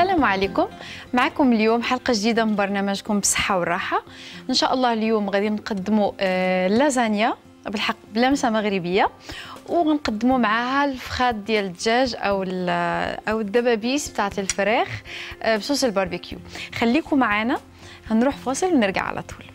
السلام عليكم معكم اليوم حلقة جديدة من برنامجكم بصحة وراحة إن شاء الله اليوم غادي نقدموا آه، لازانيا بالحق بلمسة مغربية ونقدموا معاها الفخاد ديال الدجاج او ال- او الدبابيس بتاعت الفراخ آه، بصوص الباربيكيو خليكم معانا هنروح فاصل ونرجع على طول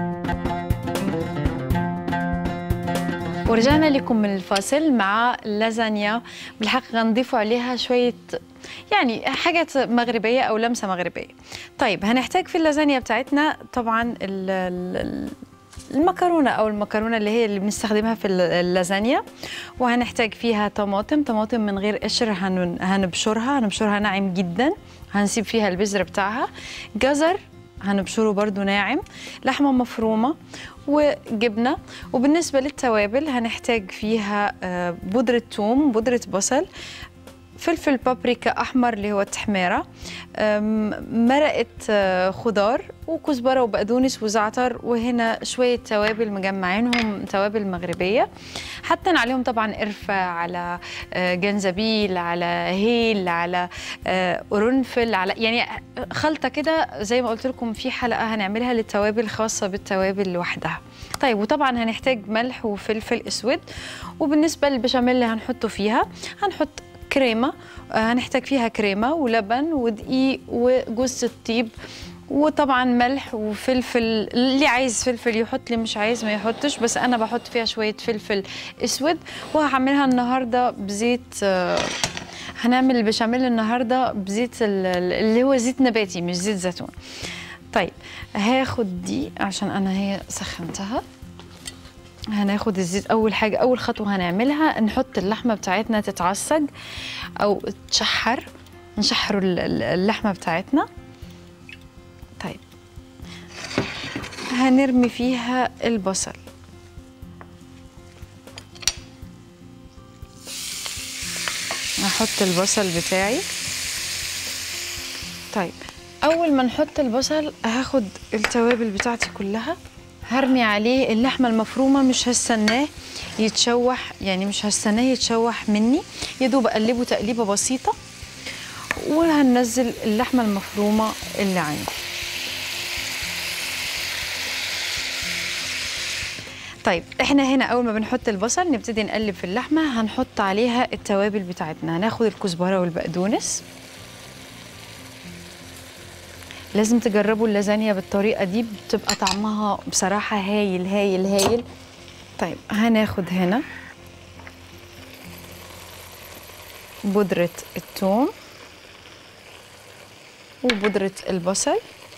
ورجعنا لكم من الفاصل مع اللازانيا بالحق غنضيفوا عليها شوية يعني حاجات مغربية أو لمسة مغربية طيب هنحتاج في اللازانيا بتاعتنا طبعا ال- ال- المكرونة أو المكرونة اللي هي اللي بنستخدمها في اللازانيا وهنحتاج فيها طماطم طماطم من غير قشر هن- هنبشرها هنبشرها ناعم جدا هنسيب فيها البذر بتاعها جزر هنبشره برضو ناعم لحمة مفرومة وجبنة وبالنسبة للتوابل هنحتاج فيها آه، بودرة ثوم بودرة بصل فلفل بابريكا احمر اللي هو التحميره أم، مرقه آه، خضار وكزبره وبقدونس وزعتر وهنا شويه توابل مجمعينهم توابل مغربيه حاطين عليهم طبعا قرفه على آه، جنزبيل على هيل على آه، قرنفل على يعني خلطه كده زي ما قلت لكم في حلقه هنعملها للتوابل خاصه بالتوابل لوحدها طيب وطبعا هنحتاج ملح وفلفل اسود وبالنسبه للبشاميل اللي هنحطه فيها هنحط كريمه آه، هنحتاج فيها كريمه ولبن ودقيق وجوز الطيب وطبعا ملح وفلفل اللي عايز فلفل يحط اللي مش عايز ما يحطش بس انا بحط فيها شويه فلفل اسود وهعملها النهارده بزيت آه، هنعمل البشاميل النهارده بزيت ال- ال- اللي هو زيت نباتي مش زيت زيتون طيب هاخد دي عشان انا هي سخنتها هناخد الزيت اول حاجه اول خطوه هنعملها نحط اللحمه بتاعتنا تتعصج او تشحر نشحروا ال- ال- اللحمه بتاعتنا طيب هنرمي فيها البصل هحط البصل بتاعي طيب اول ما نحط البصل هاخد التوابل بتاعتي كلها هرمي عليه اللحمه المفرومه مش هستناه يتشوح يعني مش هستناه يتشوح مني يا دوب اقلبه تقليبه بسيطه وهننزل اللحمه المفرومه اللي عندي طيب احنا هنا اول ما بنحط البصل نبتدي نقلب في اللحمه هنحط عليها التوابل بتاعتنا هناخد الكزبره والبقدونس لازم تجربوا اللازانيا بالطريقه دي بتبقى طعمها بصراحه هايل هايل هايل طيب هناخد هنا بودره الثوم وبودره البصل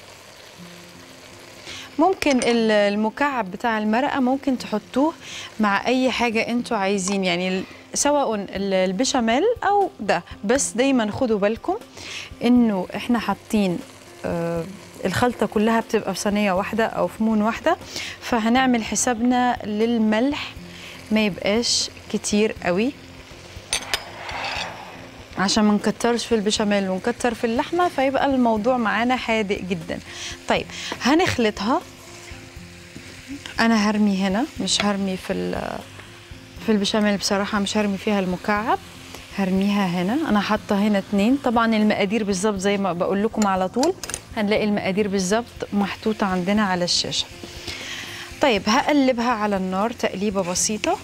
ممكن ال- المكعب بتاع المرقه ممكن تحطوه مع اي حاجه انتوا عايزين يعني ال- سواء ال- البشاميل او ده بس دايما خدوا بالكم انه احنا حاطين آه، الخلطه كلها بتبقى في صينيه واحده او في مون واحده فهنعمل حسابنا للملح ما يبقاش كتير قوي عشان ما نكترش في البشاميل ونكتر في اللحمه فيبقى الموضوع معانا حادق جدا طيب هنخلطها انا هرمي هنا مش هرمي في ال- في البشاميل بصراحه مش هرمي فيها المكعب هرميها هنا انا حاطه هنا اتنين طبعا المقادير بالظبط زي ما بقول لكم على طول هنلاقي المقادير بالظبط محطوطه عندنا على الشاشه طيب هقلبها على النار تقليبه بسيطه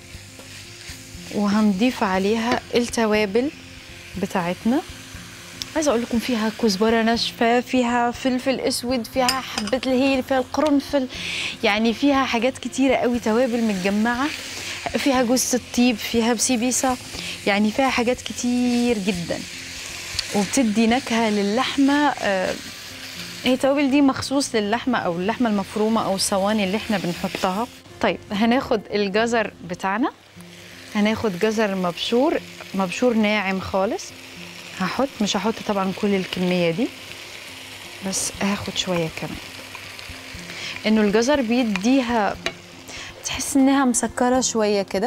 وهنضيف عليها التوابل بتاعتنا عايزه اقول لكم فيها كزبره ناشفه فيها فلفل اسود فيها حبه الهيل فيها القرنفل يعني فيها حاجات كتيره قوي توابل متجمعه فيها جوز الطيب فيها بسيبيسه يعني فيها حاجات كتير جدا وبتدي نكهه للحمه آه، هي التوابل دي مخصوص للحمه او اللحمه المفرومه او الصواني اللي احنا بنحطها طيب هناخد الجزر بتاعنا هناخد جزر مبشور مبشور ناعم خالص هحط مش هحط طبعا كل الكميه دي بس هاخد شويه كمان انه الجزر بيديها تحس انها مسكره شويه كده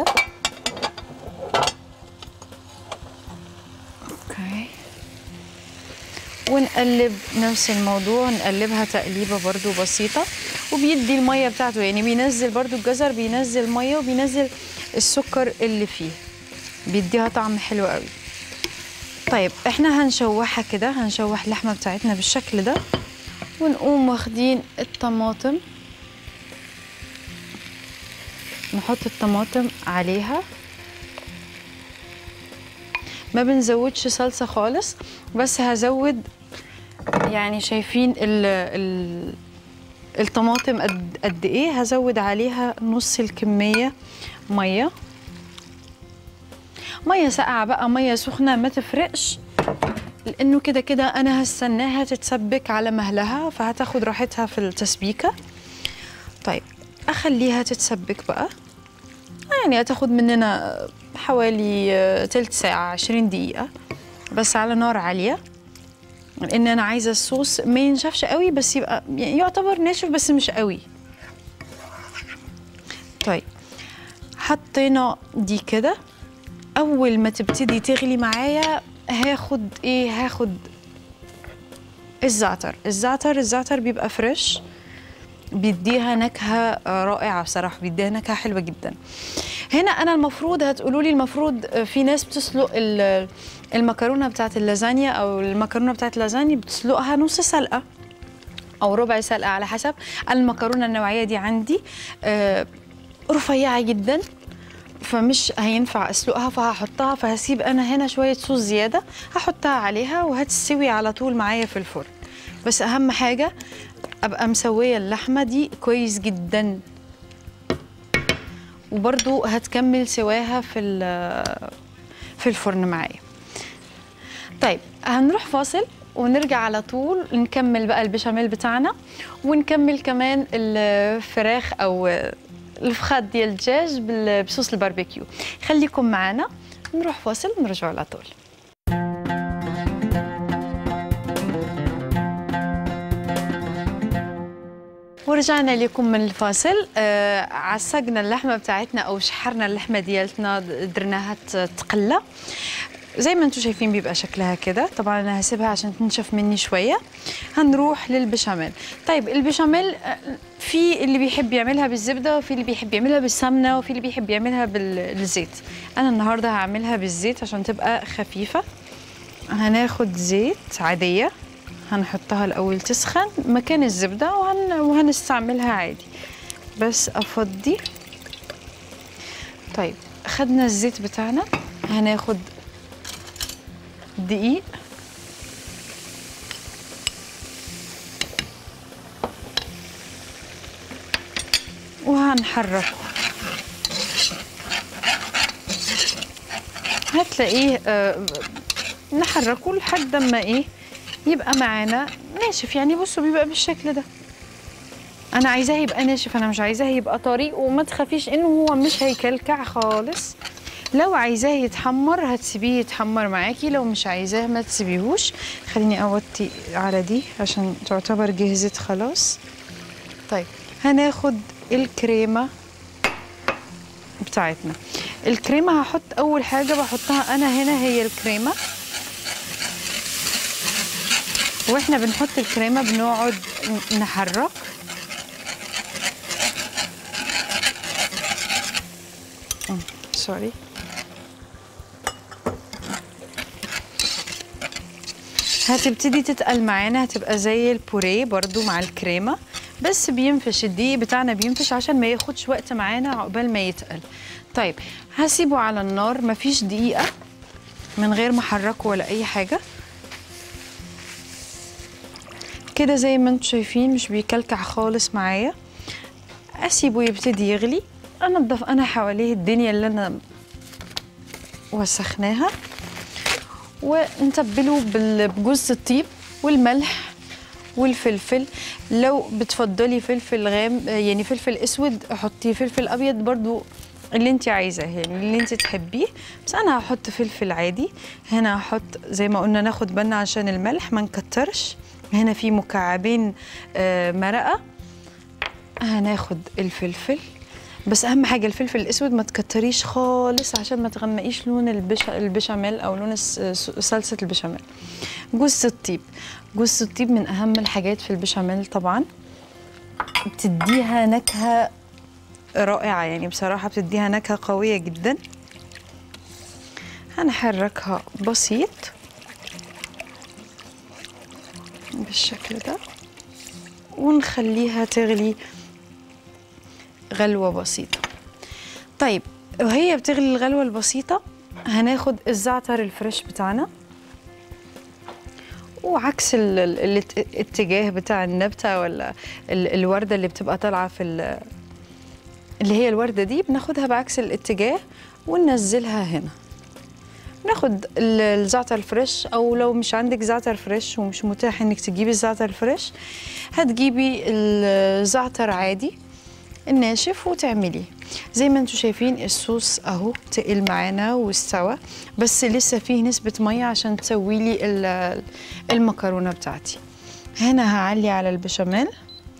اوكي ونقلب نفس الموضوع نقلبها تقليبه برضو بسيطه وبيدي الميه بتاعته يعني بينزل برضو الجزر بينزل ميه وبينزل السكر اللي فيه بيديها طعم حلو قوي طيب احنا هنشوحها كده هنشوح اللحمه بتاعتنا بالشكل ده ونقوم واخدين الطماطم نحط الطماطم عليها ما بنزودش صلصه خالص بس هزود يعني شايفين ال ال الطماطم قد قد ايه هزود عليها نص الكميه ميه ميه ساقعه بقى ميه سخنه ما تفرقش لانه كده كده انا هستناها تتسبك على مهلها فهتاخد راحتها في التسبيكه طيب اخليها تتسبك بقى يعني هتاخد مننا حوالي آه، تلت ساعة عشرين دقيقة بس على نار عالية لأن أنا عايزة الصوص ما ينشفش قوي بس يبقى يعني يعتبر ناشف بس مش قوي طيب حطينا دي كده أول ما تبتدي تغلي معايا هاخد إيه هاخد الزعتر الزعتر الزعتر بيبقى فريش بيديها نكهة آه، رائعة بصراحة بيديها نكهة حلوة جدا هنا أنا المفروض هتقولوا لي المفروض آه، في ناس بتسلق ال- المكرونة بتاعت اللازانيا أو المكرونة بتاعت اللازانيا بتسلقها نص سلقة أو ربع سلقة على حسب أنا المكرونة النوعية دي عندي آه، رفيعة جدا فمش هينفع اسلقها فهحطها فهسيب انا هنا شويه صوص زياده هحطها عليها وهتستوي على طول معايا في الفرن بس اهم حاجه ابقى مسويه اللحمه دي كويس جدا وبرضو هتكمل سواها في ال- في الفرن معايا طيب هنروح فاصل ونرجع على طول نكمل بقى البشاميل بتاعنا ونكمل كمان الفراخ او الفخاد ديال الدجاج بال- بصوص الباربيكيو خليكم معنا نروح فاصل ونرجع على طول ورجعنا لكم من الفاصل آه عسقنا اللحمه بتاعتنا او شحرنا اللحمه ديالتنا درناها ت- تقلى زي ما انتم شايفين بيبقى شكلها كده طبعا انا هسيبها عشان تنشف مني شويه هنروح للبشاميل طيب البشاميل آه، في اللي بيحب يعملها بالزبده وفي اللي بيحب يعملها بالسمنه وفي اللي بيحب يعملها بالزيت انا النهارده هعملها بالزيت عشان تبقى خفيفه هناخد زيت عاديه هنحطها الاول تسخن مكان الزبده وهن... وهنستعملها عادي بس افضي طيب خدنا الزيت بتاعنا هناخد دقيق وهنحركه هتلاقيه آه، نحركه لحد ما ايه يبقى معانا ناشف يعني بصوا بيبقى بالشكل ده انا عايزاه يبقى ناشف انا مش عايزاه يبقى طري وما تخافيش انه هو مش هيكلكع خالص لو عايزاه يتحمر هتسيبيه يتحمر معاكي لو مش عايزاه ما تسيبيهوش خليني اوطي على دي عشان تعتبر جهزت خلاص طيب هناخد الكريمه بتاعتنا الكريمه هحط اول حاجه بحطها انا هنا هي الكريمه واحنا بنحط الكريمه بنقعد نحرك أم، سوري هتبتدي تتقل معانا هتبقى زي البوريه برضو مع الكريمه بس بينفش الدقيق بتاعنا بينفش عشان ما ياخدش وقت معانا عقبال ما يتقل طيب هسيبه على النار مفيش دقيقه من غير ما احركه ولا اي حاجه كده زي ما انتم شايفين مش بيكلكع خالص معايا اسيبه يبتدي يغلي انضف انا حواليه الدنيا اللي انا وسخناها ونتبله بال- بجوز الطيب والملح والفلفل لو بتفضلي فلفل غام يعني فلفل اسود حطي فلفل ابيض برضو اللي انت عايزاه يعني اللي انت تحبيه بس انا هحط فلفل عادي هنا هحط زي ما قلنا ناخد بالنا عشان الملح ما نكترش هنا في مكعبين آه، مرقه هناخد الفلفل بس اهم حاجه الفلفل الاسود ما تكتريش خالص عشان ما تغمقيش لون البش... البشاميل او لون الس- س- صلصه البشاميل جوز الطيب جوز الطيب من اهم الحاجات في البشاميل طبعا بتديها نكهه رائعه يعني بصراحه بتديها نكهه قويه جدا هنحركها بسيط بالشكل ده ونخليها تغلي غلوة بسيطة طيب وهي بتغلي الغلوة البسيطة هناخد الزعتر الفريش بتاعنا وعكس ال- ال- الات- الاتجاه بتاع النبتة ولا ال- الوردة اللي بتبقى طالعة في ال- اللي هي الوردة دي بناخدها بعكس الاتجاه وننزلها هنا ناخد ال- الزعتر الفريش او لو مش عندك زعتر فريش ومش متاح انك تجيبي الزعتر الفريش هتجيبي الزعتر عادي الناشف وتعمليه زي ما انتم شايفين الصوص اهو تقل معانا واستوى بس لسه فيه نسبة مية عشان تسوي لي ال- المكرونة بتاعتي هنا هعلي على البشاميل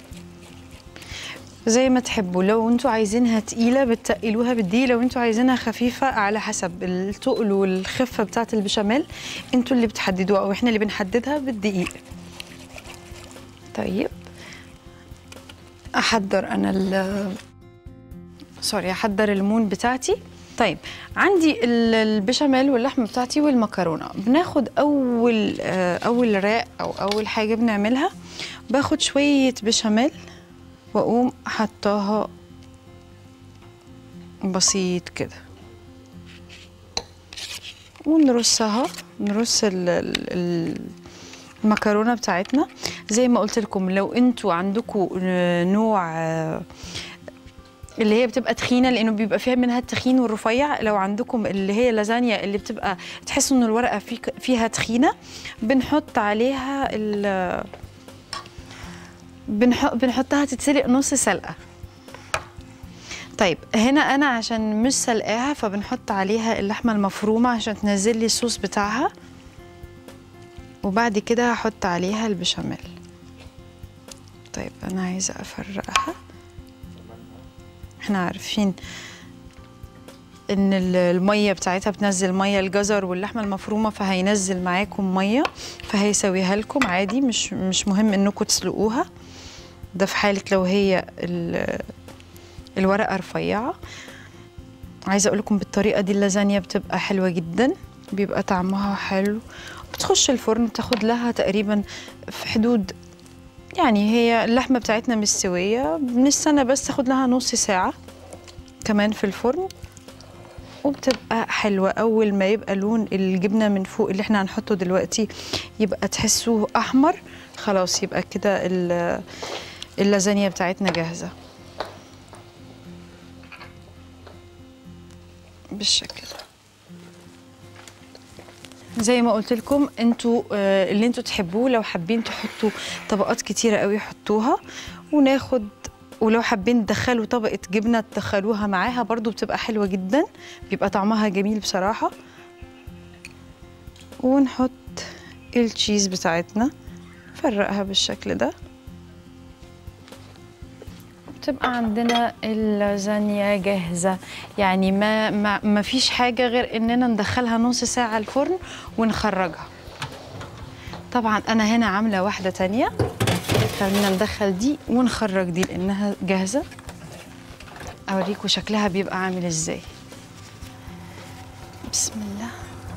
زي ما تحبوا لو انتوا عايزينها تقيلة بتقلوها بالدقيق لو انتوا عايزينها خفيفة على حسب التقل والخفة بتاعة البشاميل انتوا اللي بتحددوها او احنا اللي بنحددها بالدقيق طيب احضر انا ال سوري احضر المون بتاعتي طيب عندي ال- البشاميل واللحمه بتاعتي والمكرونه بناخد اول آه، اول راق او اول حاجه بنعملها باخد شويه بشاميل واقوم حطاها بسيط كده ونرصها نرص ال- ال- ال- المكرونه بتاعتنا زي ما قلت لكم لو انتوا عندكم نوع آه، اللي هي بتبقى تخينه لانه بيبقى فيها منها التخين والرفيع لو عندكم اللي هي لازانيا اللي بتبقى تحسوا ان الورقه في فيها تخينه بنحط عليها ال بنحط بنحطها تتسلق نص سلقه طيب هنا انا عشان مش سلقاها فبنحط عليها اللحمه المفرومه عشان تنزل لي الصوص بتاعها وبعد كده هحط عليها البشاميل طيب انا عايزه افرقها احنا عارفين ان ال- الميه بتاعتها بتنزل ميه الجزر واللحمه المفرومه فهينزل معاكم ميه فهيسويها لكم عادي مش مش مهم انكم تسلقوها ده في حاله لو هي ال- الورقه رفيعه عايزه اقول لكم بالطريقه دي اللازانيا بتبقى حلوه جدا بيبقى طعمها حلو بتخش الفرن بتاخد لها تقريبا في حدود يعني هي اللحمه بتاعتنا مستويه بنستنى بس تاخد لها نص ساعه كمان في الفرن وبتبقى حلوة أول ما يبقى لون الجبنة من فوق اللي احنا هنحطه دلوقتي يبقى تحسوه أحمر خلاص يبقى كده ال- اللازانيا بتاعتنا جاهزة بالشكل ده زي ما قلت لكم انتوا آه، اللي انتوا تحبوه لو حابين تحطوا طبقات كتيرة قوي حطوها وناخد ولو حابين تدخلوا طبقة جبنة تدخلوها معاها برضو بتبقى حلوة جدا بيبقى طعمها جميل بصراحة ونحط التشيز بتاعتنا نفرقها بالشكل ده بتبقى عندنا اللازانيا جاهزة يعني ما, ما, ما فيش حاجة غير إننا ندخلها نص ساعة الفرن ونخرجها طبعا أنا هنا عاملة واحدة تانية خلينا ندخل دي ونخرج دي لأنها جاهزة أوريكم شكلها بيبقى عامل إزاي بسم الله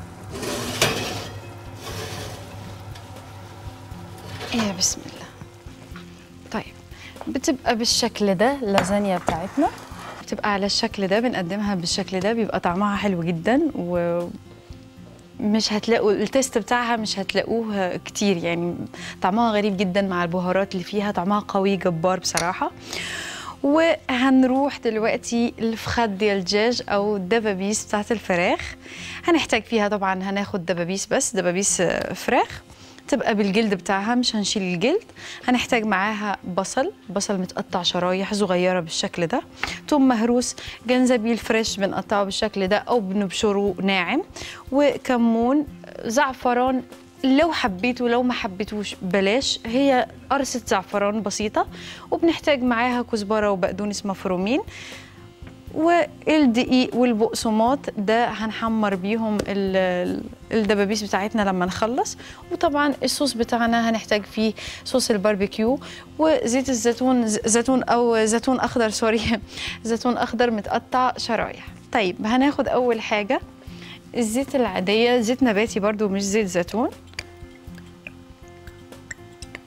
يا بسم الله طيب بتبقى بالشكل ده اللازانيا بتاعتنا بتبقى على الشكل ده بنقدمها بالشكل ده بيبقى طعمها حلو جدا و مش هتلاقوا التيست بتاعها مش هتلاقوه كتير يعني طعمها غريب جدا مع البهارات اللي فيها طعمها قوي جبار بصراحة وهنروح دلوقتي الفخاد ديال الدجاج او الدبابيس بتاعت الفراخ هنحتاج فيها طبعا هناخد دبابيس بس دبابيس آه، فراخ تبقى بالجلد بتاعها مش هنشيل الجلد هنحتاج معاها بصل بصل متقطع شرايح صغيرة بالشكل ده توم مهروس جنزبيل فريش بنقطعه بالشكل ده أو بنبشره ناعم وكمون زعفران لو حبيتوا لو ما حبيتوش بلاش هي قرصة زعفران بسيطة وبنحتاج معاها كزبرة وبقدونس مفرومين والدقيق والبقسماط ده هنحمر بيهم ال- الدبابيس بتاعتنا لما نخلص وطبعا الصوص بتاعنا هنحتاج فيه صوص الباربيكيو وزيت الزيتون ز- زيتون او زيتون اخضر سوري زيتون اخضر متقطع شرايح طيب هناخد اول حاجه الزيت العاديه زيت نباتي برضو مش زيت زيتون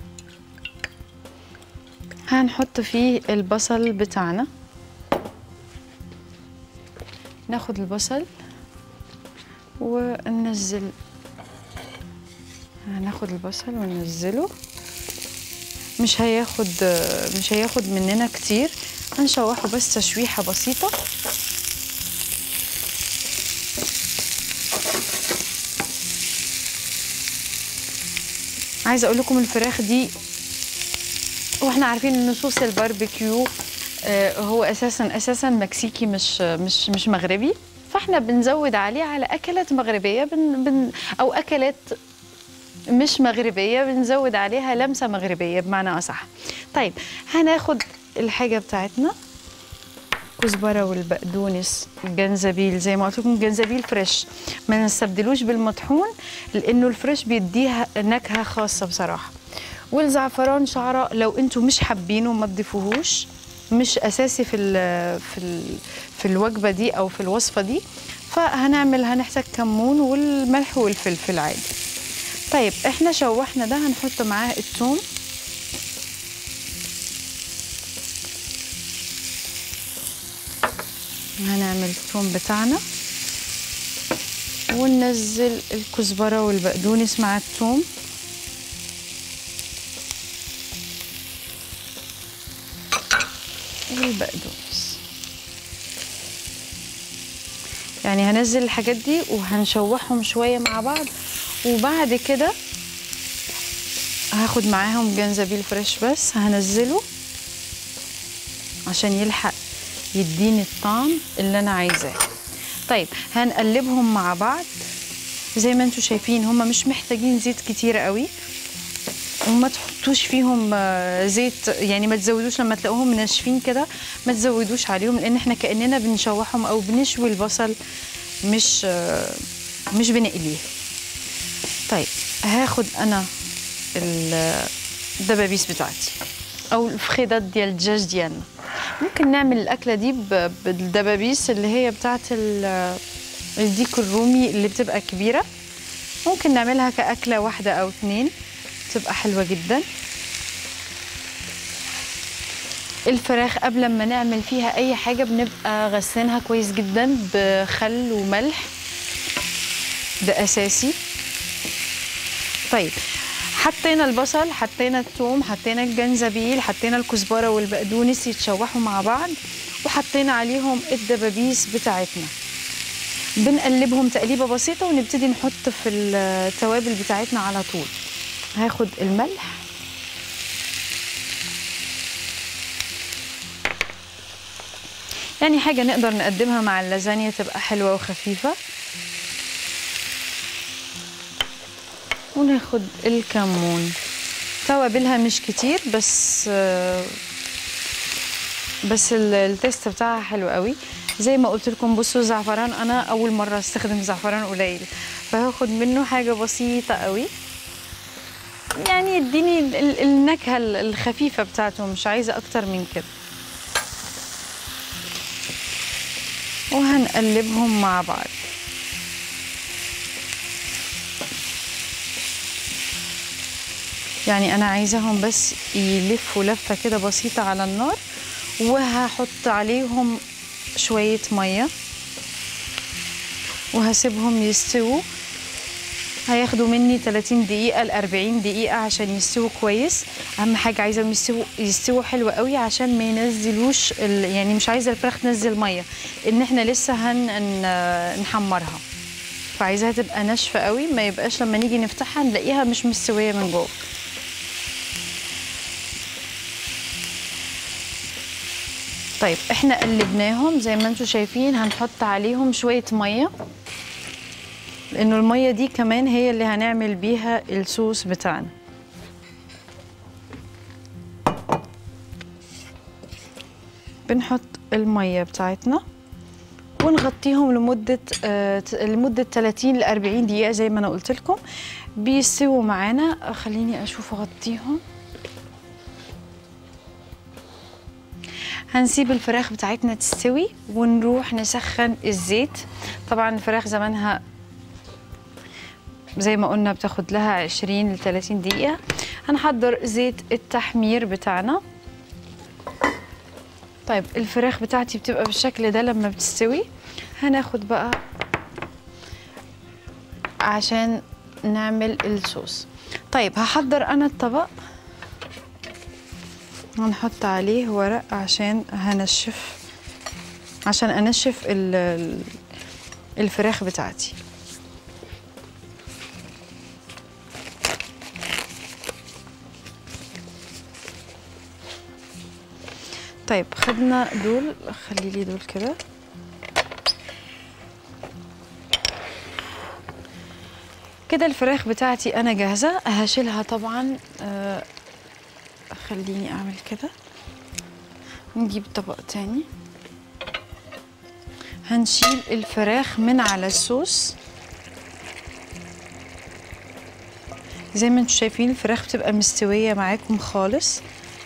هنحط فيه البصل بتاعنا ناخد البصل وننزل هناخد البصل وننزله مش هياخد مش هياخد مننا كتير هنشوحه بس تشويحة بسيطة عايزة اقول لكم الفراخ دي واحنا عارفين ان صوص الباربيكيو آه، هو اساسا اساسا مكسيكي مش مش مش مغربي فاحنا بنزود عليه على اكلات مغربيه بن بن او اكلات مش مغربيه بنزود عليها لمسه مغربيه بمعنى اصح طيب هناخد الحاجه بتاعتنا كزبره والبقدونس الجنزبيل زي ما قلت لكم جنزبيل فريش ما نستبدلوش بالمطحون لانه الفريش بيديها نكهه خاصه بصراحه والزعفران شعره لو انتوا مش حابينه ما تضيفوهوش مش اساسي في ال في ال في الوجبه دي او في الوصفه دي فهنعمل هنحتاج كمون والملح والفلفل عادي طيب احنا شوحنا ده هنحط معاه الثوم هنعمل الثوم بتاعنا وننزل الكزبره والبقدونس مع الثوم والبقدونس يعني هنزل الحاجات دي وهنشوحهم شويه مع بعض وبعد كده هاخد معاهم جنزبيل فريش بس هنزله عشان يلحق يديني الطعم اللي انا عايزاه طيب هنقلبهم مع بعض زي ما انتم شايفين هم مش محتاجين زيت كتير قوي وما تحطوش فيهم آه، زيت يعني ما تزودوش لما تلاقوهم ناشفين كده ما تزودوش عليهم لان احنا كاننا بنشوحهم او بنشوي البصل مش آه، مش بنقليه طيب هاخد انا ال- الدبابيس بتاعتي او الفخيدات ديال الدجاج ديالنا ممكن نعمل الاكله دي ب- بالدبابيس اللي هي بتاعت ال- الديك الرومي اللي بتبقى كبيره ممكن نعملها كاكله واحده او اتنين تبقى حلوه جدا الفراخ قبل ما نعمل فيها اي حاجه بنبقى غسلينها كويس جدا بخل وملح ده اساسي طيب حطينا البصل حطينا الثوم حطينا الجنزبيل حطينا الكزبره والبقدونس يتشوحوا مع بعض وحطينا عليهم الدبابيس بتاعتنا بنقلبهم تقليبه بسيطه ونبتدي نحط في التوابل بتاعتنا على طول هاخد الملح يعني حاجه نقدر نقدمها مع اللازانيا تبقى حلوه وخفيفه وناخد الكمون توابلها مش كتير بس بس ال- التيست بتاعها حلو قوي زي ما قلت لكم بصوا الزعفران انا اول مره استخدم زعفران قليل فهاخد منه حاجه بسيطه قوي يعني يديني ال- ال- النكهه ال- الخفيفه بتاعته مش عايزه اكتر من كده وهنقلبهم مع بعض يعني انا عايزاهم بس يلفوا لفه كده بسيطه على النار وهحط عليهم شويه ميه وهسيبهم يستووا هياخدوا مني 30 دقيقة ل 40 دقيقة عشان يستووا كويس أهم حاجة عايزاهم يستووا يستووا حلو قوي عشان ما ينزلوش ال... يعني مش عايزة الفراخ تنزل مية إن إحنا لسه هن... هن... نحمرها فعايزاها تبقى ناشفة قوي ما يبقاش لما نيجي نفتحها نلاقيها مش مستوية من جوه طيب احنا قلبناهم زي ما انتم شايفين هنحط عليهم شوية مية لانه المية دي كمان هي اللي هنعمل بيها الصوص بتاعنا بنحط المية بتاعتنا ونغطيهم لمدة آه ت- لمدة 30 ل 40 دقيقة زي ما أنا قلت لكم بيستووا معانا خليني أشوف أغطيهم هنسيب الفراخ بتاعتنا تستوي ونروح نسخن الزيت طبعا الفراخ زمانها زي ما قلنا بتاخد لها 20 ل 30 دقيقة هنحضر زيت التحمير بتاعنا طيب الفراخ بتاعتي بتبقى بالشكل ده لما بتستوي هناخد بقى عشان نعمل الصوص طيب هحضر انا الطبق هنحط عليه ورق عشان هنشف عشان انشف ال- ال- الفراخ بتاعتي طيب خدنا دول خلي لي دول كده كده الفراخ بتاعتي انا جاهزه هشيلها طبعا آه خليني اعمل كده نجيب طبق تاني هنشيل الفراخ من على الصوص زي ما انتم شايفين الفراخ بتبقى مستويه معاكم خالص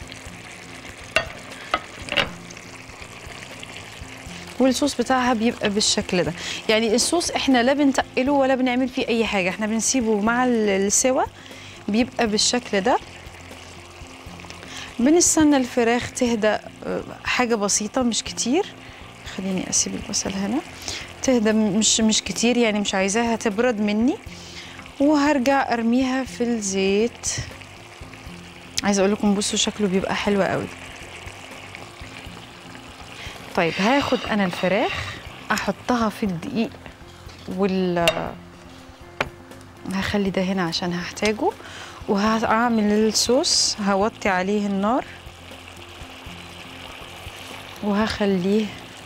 والصوص بتاعها بيبقى بالشكل ده يعني الصوص احنا لا بنتقله ولا بنعمل فيه اي حاجه احنا بنسيبه مع ال- السوا بيبقى بالشكل ده بنستنى الفراخ تهدى آه، حاجه بسيطه مش كتير خليني اسيب البصل هنا تهدى مش مش كتير يعني مش عايزاها تبرد مني وهرجع ارميها في الزيت عايزه اقول لكم بصوا شكله بيبقى حلو قوي طيب هاخد انا الفراخ احطها في الدقيق وال هخلي ده هنا عشان هحتاجه وهعمل الصوص هوطي عليه النار وهخليه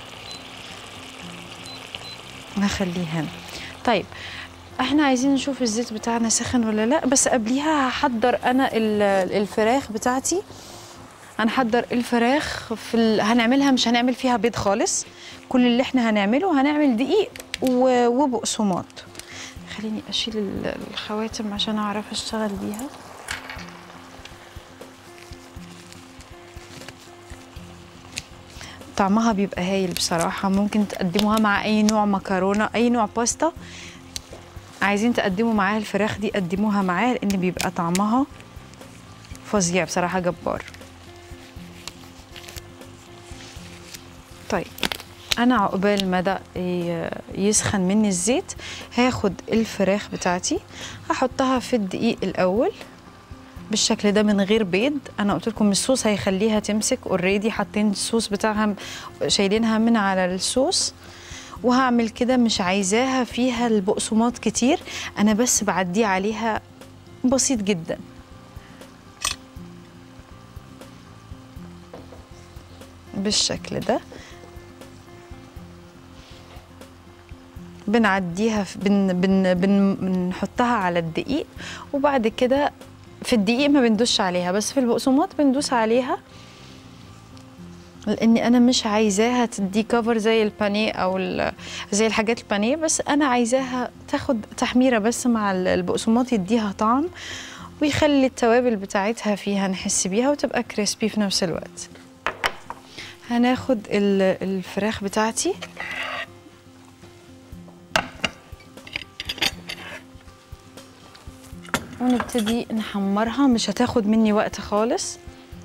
هخليه هنا طيب احنا عايزين نشوف الزيت بتاعنا سخن ولا لا بس قبليها هحضر انا ال- الفراخ بتاعتي هنحضر الفراخ في ال... هنعملها مش هنعمل فيها بيض خالص كل اللي احنا هنعمله هنعمل دقيق و... وبقسماط خليني اشيل ال- الخواتم عشان اعرف اشتغل بيها طعمها بيبقى هايل بصراحة ممكن تقدموها مع أي نوع مكرونة أي نوع باستا عايزين تقدموا معاها الفراخ دي قدموها معاها لأن بيبقى طعمها فظيع بصراحة جبار طيب انا عقبال ما ده ي- يسخن مني الزيت هاخد الفراخ بتاعتي هحطها في الدقيق الاول بالشكل ده من غير بيض انا قلت لكم الصوص هيخليها تمسك اوريدي حاطين الصوص بتاعها م- شايلينها من على الصوص وهعمل كده مش عايزاها فيها البقسماط كتير انا بس بعديه عليها بسيط جدا بالشكل ده بنعديها في- بن بن بن بنحطها على الدقيق وبعد كده في الدقيق ما بندوش عليها بس في البقسماط بندوس عليها لاني انا مش عايزاها تدي كفر زي البانيه او ال- زي الحاجات البانيه بس انا عايزاها تاخد تحميره بس مع ال- البقسماط يديها طعم ويخلي التوابل بتاعتها فيها نحس بيها وتبقى كريسبي في نفس الوقت هناخد ال- الفراخ بتاعتي ونبتدي نحمرها مش هتاخد مني وقت خالص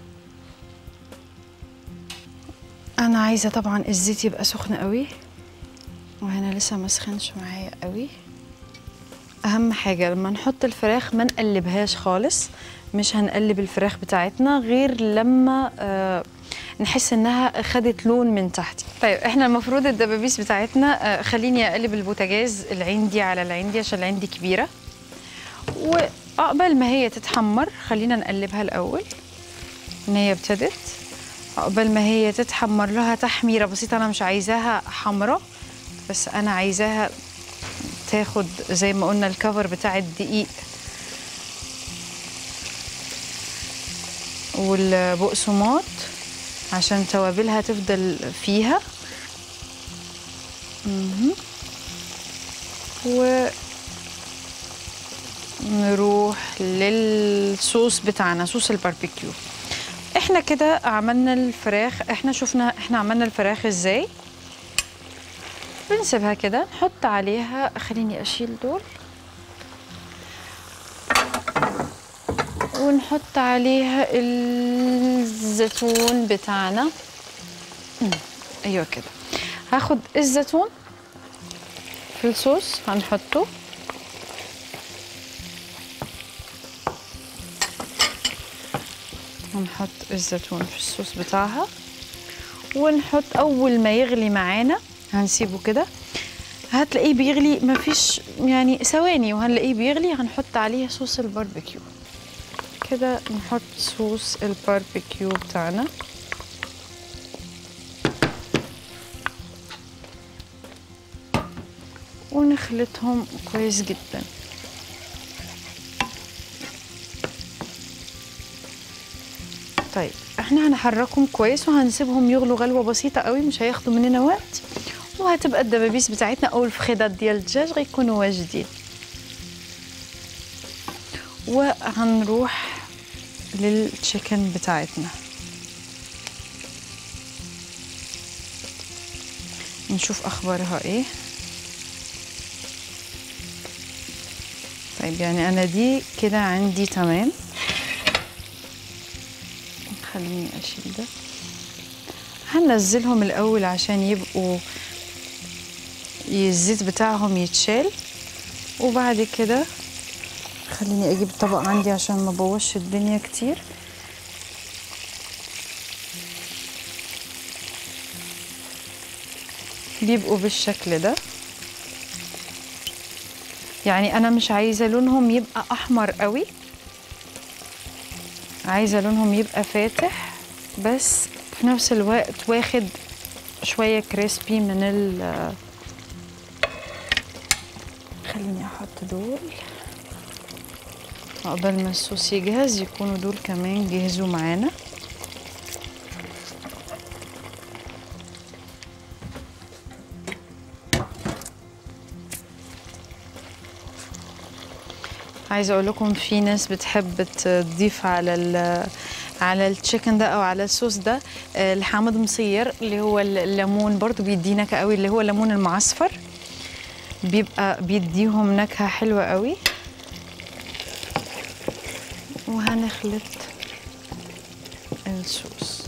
انا عايزه طبعا الزيت يبقى سخن قوي وهنا لسه ما سخنش معايا قوي اهم حاجه لما نحط الفراخ ما نقلبهاش خالص مش هنقلب الفراخ بتاعتنا غير لما آه نحس انها خدت لون من تحت طيب احنا المفروض الدبابيس بتاعتنا آه خليني اقلب البوتاجاز العين دي على العين دي عشان العين دي كبيره وعقبال ما هي تتحمر خلينا نقلبها الاول ان هي ابتدت عقبال ما هي تتحمر لها تحميره بسيطه انا مش عايزاها حمراء بس انا عايزاها تاخد زي ما قلنا الكفر بتاع الدقيق والبقسماط عشان توابلها تفضل فيها مهم. و نروح للصوص بتاعنا صوص الباربيكيو احنا كده عملنا الفراخ احنا شفنا احنا عملنا الفراخ ازاي بنسيبها كده نحط عليها خليني اشيل دول ونحط عليها الزيتون بتاعنا ايوه كده هاخد الزيتون في الصوص هنحطه هنحط الزيتون في الصوص بتاعها ونحط اول ما يغلي معانا هنسيبه كده هتلاقيه بيغلي مفيش يعني ثواني وهنلاقيه بيغلي هنحط عليه صوص الباربيكيو كده نحط صوص الباربيكيو بتاعنا ونخلطهم كويس جدا طيب احنا هنحركهم كويس وهنسيبهم يغلوا غلوه بسيطه قوي مش هياخدوا مننا وقت وهتبقى الدبابيس بتاعتنا او الفخيدات ديال الدجاج غيكونوا واجدين وهنروح للتشيكن بتاعتنا نشوف اخبارها ايه طيب يعني انا دي كده عندي تمام خليني اشيل ده هنزلهم الاول عشان يبقوا الزيت بتاعهم يتشال وبعد كده خليني اجيب الطبق عندي عشان ما بوظش الدنيا كتير بيبقوا بالشكل ده يعني انا مش عايزه لونهم يبقى احمر قوي عايزه لونهم يبقى فاتح بس في نفس الوقت واخد شويه كريسبي من ال خليني احط دول عقبال ما الصوص يجهز يكونوا دول كمان جهزوا معانا عايزه اقول لكم في ناس بتحب تضيف على ال على التشيكن ده او على الصوص ده آه، الحامض مصير اللي هو الليمون برضو بيدي نكهه قوي اللي هو الليمون المعصفر بيبقى بيديهم نكهه حلوه قوي وهنخلط الصوص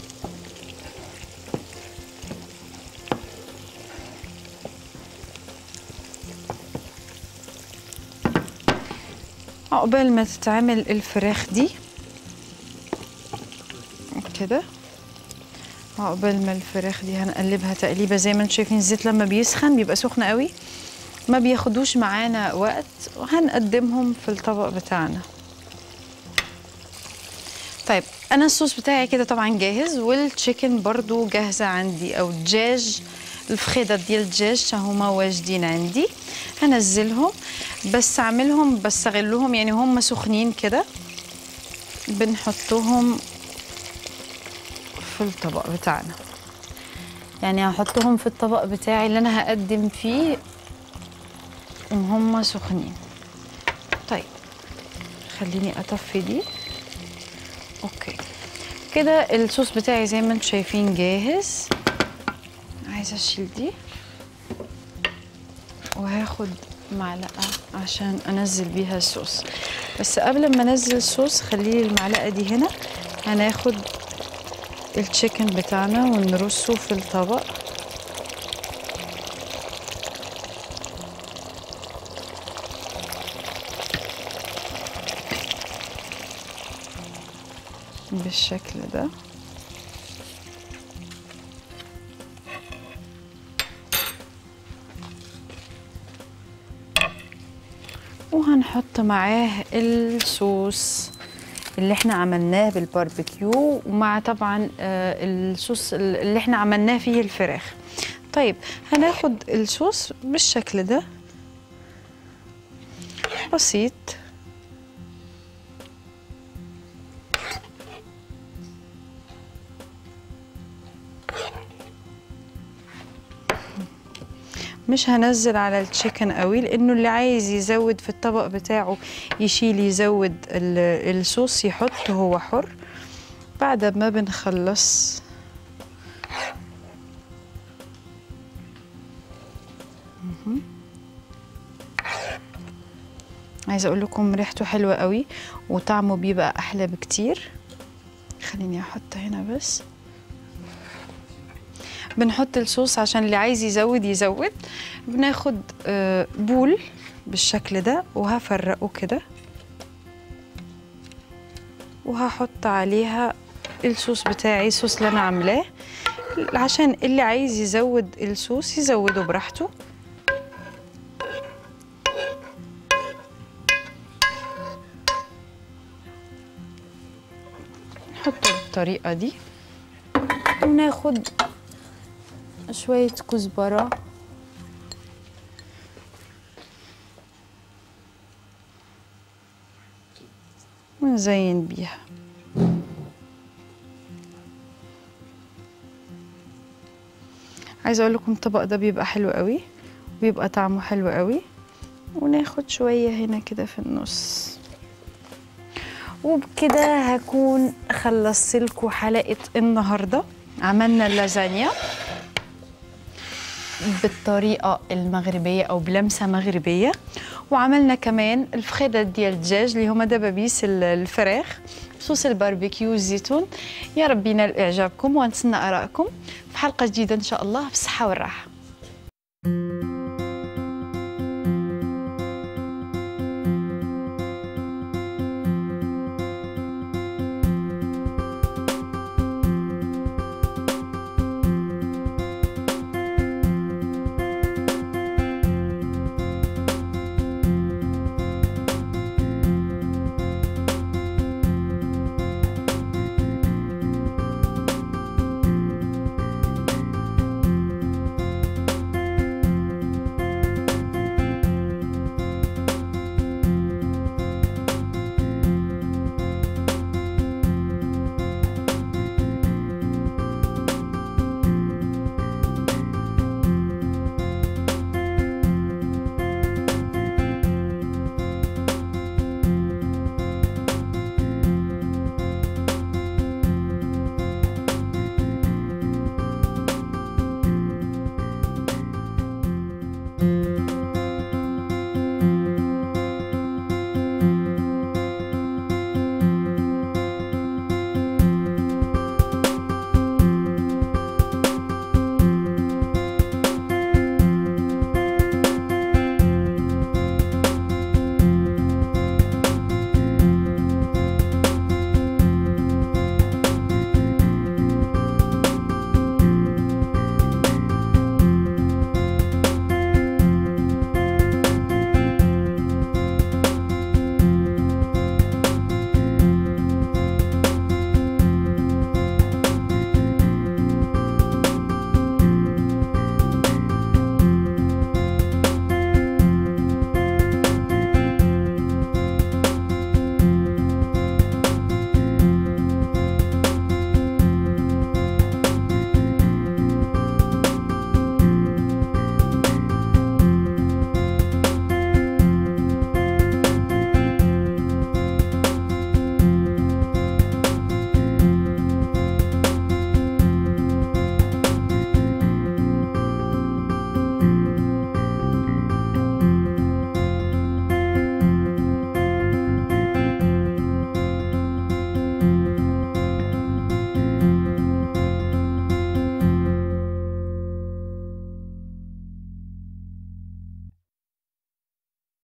عقبال ما تتعمل الفراخ دي كده عقبال ما الفراخ دي هنقلبها تقليبه زي ما انتم شايفين الزيت لما بيسخن بيبقى سخن قوي ما بياخدوش معانا وقت وهنقدمهم في الطبق بتاعنا طيب انا الصوص بتاعي كده طبعا جاهز والتشيكن برضو جاهزه عندي او الدجاج الفخيده ديال الدجاج هما واجدين عندي هنزلهم بس اعملهم بستغلهم يعني هم سخنين كده بنحطهم في الطبق بتاعنا يعني هحطهم في الطبق بتاعي اللي انا هقدم فيه وهم سخنين طيب خليني اطفي دي اوكي كده الصوص بتاعي زي ما انتم شايفين جاهز عايزه اشيل دي وهاخد معلقه عشان انزل بيها الصوص بس قبل ما انزل الصوص خليلي المعلقه دي هنا هناخد التشيكن بتاعنا ونرصه في الطبق بالشكل ده وهنحط معاه الصوص اللي احنا عملناه بالباربيكيو ومع طبعا آه، الصوص اللي احنا عملناه فيه الفراخ طيب هناخد الصوص بالشكل ده بسيط مش هنزل على التشيكن قوي لانه اللي عايز يزود في الطبق بتاعه يشيل يزود ال- الصوص يحط هو حر بعد ما بنخلص مهم. عايزه اقول لكم ريحته حلوه قوي وطعمه بيبقى احلى بكتير خليني احط هنا بس بنحط الصوص عشان اللي عايز يزود يزود بناخد آه، بول بالشكل ده وهفرقه كده وهحط عليها الصوص بتاعي الصوص اللي انا عاملاه عشان اللي عايز يزود الصوص يزوده براحته نحطه بالطريقة دي وناخد شوية كزبرة ونزين بيها عايزه اقول لكم الطبق ده بيبقى حلو قوي وبيبقى طعمه حلو قوي وناخد شويه هنا كده في النص وبكده هكون خلصت لكم حلقه النهارده عملنا اللازانيا بالطريقه المغربيه او بلمسه مغربيه وعملنا كمان الفخيدة ديال الدجاج اللي هما دبابيس ال- الفراخ صوص الباربيكيو والزيتون يا رب ينال اعجابكم ونتسنى ارائكم في حلقه جديده ان شاء الله بالصحه والراحه